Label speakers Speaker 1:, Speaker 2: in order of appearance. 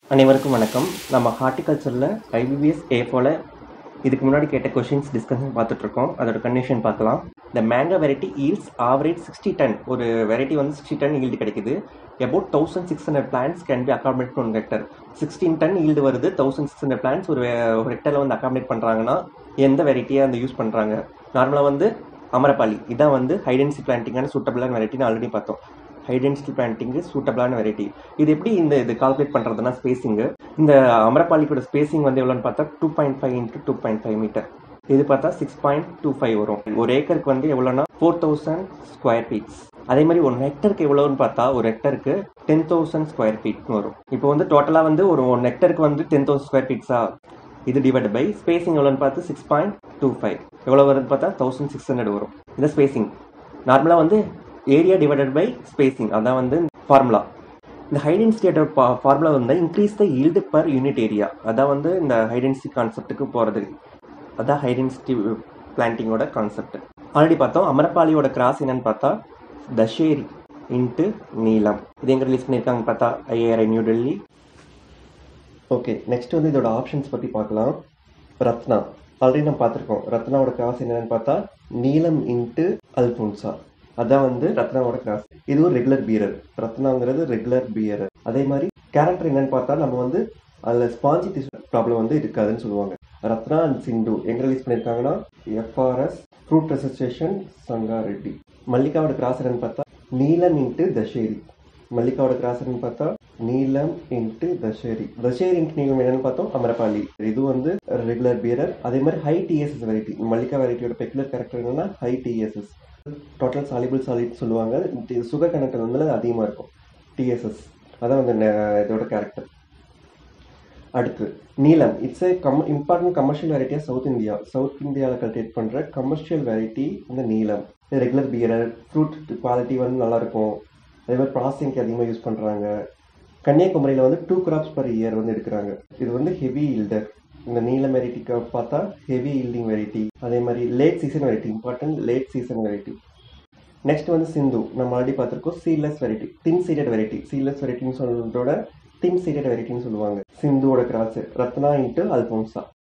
Speaker 1: அனைவருக்கும் வணக்கம் நம்ம ஹார்டிகல்ச்சரில் ஐபிபிஎஸ் ஏ போல இதுக்கு முன்னாடி கேட்ட கொஷின்ஸ் டிஸ்கஷன் பார்த்துட்டு இருக்கோம் அதோட கண்டிஷன் பார்க்கலாம் இந்த mango variety yields average sixty ton ஒரு வெரைட்டி வந்து சிக்ஸ்டி டன் ஈல்டு கிடைக்குது about thousand six hundred plants can be accommodated one hectare sixteen ton yield வருது தௌசண்ட் சிக்ஸ் ஹண்ட்ரட் பிளான்ஸ் ஒரு ஒரு ஹெக்டரில் வந்து அகாமடேட் பண்ணுறாங்கன்னா எந்த வெரைட்டியை அந்த யூஸ் பண்ணுறாங்க நார்மலாக வந்து அமரபாலி இதான் வந்து ஹைடென்சி பிளான்டிங்கான சூட்டபிளான வெரைட்டின்னு ஆல்ரெடி பார்த்தோம் ஹைடென்சிட்டி பிளான்டிங்கு சூட்டபிளான வெரைட்டி இது எப்படி இந்த இது கால்குலேட் பண்ணுறதுனா ஸ்பேசிங்கு இந்த அமரப்பாலிக்கோட ஸ்பேசிங் வந்து எவ்வளோன்னு பார்த்தா two point five into two point five metre இது பார்த்தா சிக்ஸ் பாயிண்ட் டூ ஃபைவ் வரும் ஒரு ஏக்கருக்கு வந்து எவ்வளோனா ஃபோர் தௌசண்ட் ஸ்கொயர் ஃபீட்ஸ் அதே மாதிரி ஒரு ஹெக்டருக்கு எவ்வளோன்னு பார்த்தா ஒரு ஹெக்டருக்கு டென் தௌசண்ட் ஸ்கொயர் ஃபீட்னு வரும் இப்போ வந்து டோட்டலாக வந்து ஒரு ஒன் ஹெக்டருக்கு வந்து டென் தௌசண்ட் ஸ்கொயர் ஃபீட்ஸா இது டிவைட் பை ஸ்பேசிங் எவ்வளோன்னு பார்த்து சிக்ஸ் பாயிண்ட் டூ ஃபைவ் எவ்வளோ வருதுன்னு பார்த்தா தௌசண்ட் சிக்ஸ் ஹண்ட்ரட் வரும் இந்த ஸ்பேசிங் நார்மலாக வந்து ஏரியா டிவைடட் பை ஸ்பேசிங் அதான் வந்து ஃபார்முலா இந்த ஹைடென்சிட்டியோட ஃபார்முலா வந்து increase the yield per unit area அதான் வந்து இந்த ஹைடென்சிட்டி கான்செப்ட்டுக்கு போகிறது அதான் ஹைடென்சிட்டி பிளான்டிங்கோட கான்செப்ட் ஆல்ரெடி பார்த்தோம் அமரப்பாலியோட கிராஸ் என்னன்னு பார்த்தா தஷேரி இன்ட்டு நீலம் இது எங்கே ரிலீஸ் பண்ணியிருக்காங்க பார்த்தா IARI New Delhi okay next வந்து இதோட ஆப்ஷன்ஸ் பற்றி பார்க்கலாம் ரத்னா ஆல்ரெடி நம்ம பார்த்துருக்கோம் ரத்னாவோட கிராஸ் என்னன்னு பார்த்தா நீலம் இன்ட்டு அல்போன்சா அதான் வந்து ரத்னாவோட கிராஸ் இது ஒரு ரெகுலர் பியரர் ரத்னாங்கிறது ரெகுலர் பியரர் அதே மாதிரி கேரக்டர் என்னன்னு பார்த்தா நம்ம வந்து அதில் ஸ்பாஞ்சி டிஷ்யூ ப்ராப்ளம் வந்து இருக்காதுன்னு சொல்லுவாங்க ரத்னா அண்ட் சிந்து எங்க ரிலீஸ் பண்ணியிருக்காங்கன்னா FRS fruit research station Sangareddy மல்லிகாவோட கிராஸ் என்னன்னு பார்த்தா நீலம் இன்ட்டு தஷேரி மல்லிகாவோட கிராஸ் என்னன்னு பார்த்தா நீலம் இன்ட்டு தஷேரி தஷேரி இன்ட்டு நீலம் என்னன்னு பார்த்தோம் அமரபாலி இது வந்து ரெகுலர் பியரர் அதே மாதிரி ஹை டிஎஸ்எஸ் வெரைட்டி மல்லிகா வெரைட்டியோட பெக்குலர் கேரக்டர் என்னன்னா high TSS total soluble solid சொல்லுவாங்க சுகர் கனெக்டர் வந்து அதிகமாக இருக்கும் டிஎஸ்எஸ் அதான் வந்து நெ- இதோட கேரக்டர் அடுத்து நீலம் இட்ஸ் ஏ கம் இம்பார்ட்டன்ட் கமர்ஷியல் வெரைட்டியாக சவுத் இந்தியா சவுத் இந்தியாவில் கல்டிவேட் பண்ணுற கமர்ஷியல் வெரைட்டி இந்த Neelam regular bearer fruit quality வந்து நல்லா இருக்கும் அதே மாதிரி ப்ராசஸிங்க்கு அதிகமாக யூஸ் பண்ணுறாங்க கன்னியாகுமரியில் வந்து டூ கிராப்ஸ் பர் இயர் வந்து எடுக்கிறாங்க இது வந்து ஹெவி ஈல்டர் இந்த நீலம் வெரைட்டிக்கு பார்த்தா ஹெவி ஈல்டிங் வெரைட்டி அதே மாதிரி late season variety important late season variety next வந்து சிந்து நம்ம ஆல்ரெடி பார்த்துருக்கோம் seedless variety thin seeded variety seedless வெரைட்டின்னு சொல்றதோட தின் சீடட் வெரைட்டின்னு சொல்லுவாங்க சிந்துவோட கிராஸ் ரத்னா இன்ட்டு அல்போன்சா